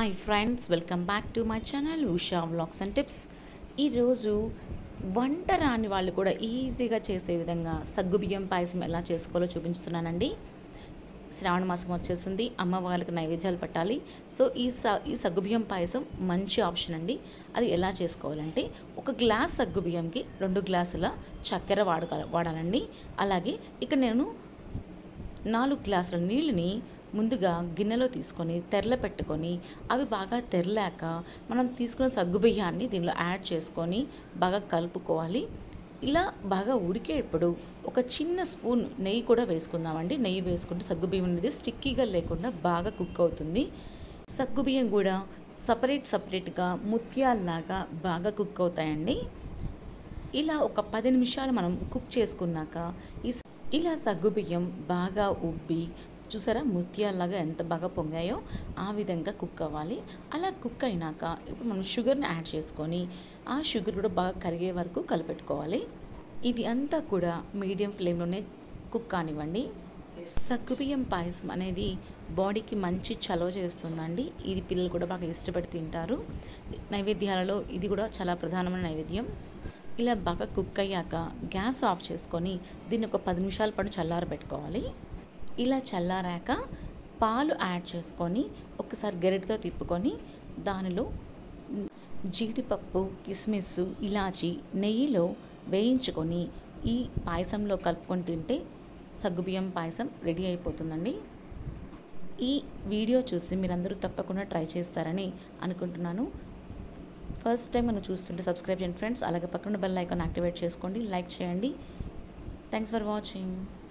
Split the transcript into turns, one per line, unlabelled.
hi friends welcome back to my channel Usha vlogs and tips ఈరోజు వంట రాని వాళ్ళు కూడా ఈజీగా చేసే విధంగా సగ్గుబియ్యం పాయసం ఎలా చేసుకోవాలో చూపించుతున్నానండి శ్రావణ మాసం వచ్చేసింది అమ్మవారికి నైవేద్యాలు పెట్టాలి సో ఈ స ఈ సగ్గుబియ్యం పాయసం మంచి ఆప్షన్ అండి అది ఎలా చేసుకోవాలంటే ఒక గ్లాస్ సగ్గుబియ్యంకి రెండు గ్లాసుల చక్కెర వాడక వాడాలండి అలాగే ఇక్కడ నేను నాలుగు గ్లాసుల నీళ్ళని ముందుగా గిన్నెలో తీసుకొని తెరల పెట్టుకొని అవి బాగా తెరలాక మనం తీసుకున్న సగ్గుబియ్యాన్ని దీనిలో యాడ్ చేసుకొని బాగా కలుపుకోవాలి ఇలా బాగా ఉడికేటప్పుడు ఒక చిన్న స్పూన్ నెయ్యి కూడా వేసుకుందామండి నెయ్యి వేసుకుంటే సగ్గుబియ్యం అనేది స్టిక్కీగా లేకుండా బాగా కుక్ అవుతుంది సగ్గుబియ్యం కూడా సపరేట్ సపరేట్గా ముత్యాల్లాగా బాగా కుక్ అవుతాయండి ఇలా ఒక పది నిమిషాలు మనం కుక్ చేసుకున్నాక ఈ స- ఇలా సగ్గుబియ్యం బాగా ఉబ్బి చూసారా ముత్యాల్లాగా ఎంత బాగా పొంగాయో ఆ విధంగా కుక్ అవ్వాలి అలా కుక్ అయినాక ఇప్పుడు మనం షుగర్ని యాడ్ చేసుకొని ఆ షుగర్ కూడా బాగా కరిగే వరకు కలిపెట్టుకోవాలి ఇది అంతా కూడా మీడియం ఫ్లేమ్లోనే కుక్ కానివ్వండి సగ్గుబియ్యం పాయసం అనేది బాడీకి మంచి చలవ చేస్తుందండి ఇది పిల్లలు కూడా బాగా ఇష్టపడి తింటారు నైవేద్యాలలో ఇది కూడా చాలా ప్రధానమైన నైవేద్యం ఇలా బాగా కుక్ అయ్యాక గ్యాస్ ఆఫ్ చేసుకొని దీన్ని ఒక పది నిమిషాల పాటు చల్లారబెట్టుకోవాలి ఇలా చల్లారాక పాలు యాడ్ చేసుకొని ఒకసారి గరిటతో తిప్పుకొని దానిలో జీడిపప్పు కిస్మిస్ ఇలాచి నెయ్యిలో వేయించుకొని ఈ పాయసంలో కలుపుకొని తింటే సగ్గుబియ్యం పాయసం రెడీ అయిపోతుందండి ఈ వీడియో చూసి మీరందరూ తప్పకుండా ట్రై చేస్తారని అనుకుంటున్నాను ఫస్ట్ టైం మనం చూస్తుంటే సబ్స్క్రైబ్ చేయండి ఫ్రెండ్స్ అలాగే పక్కన బెల్ ఐకాన్ యాక్టివేట్ చేసుకోండి లైక్ చేయండి థ్యాంక్స్ ఫర్ వాచింగ్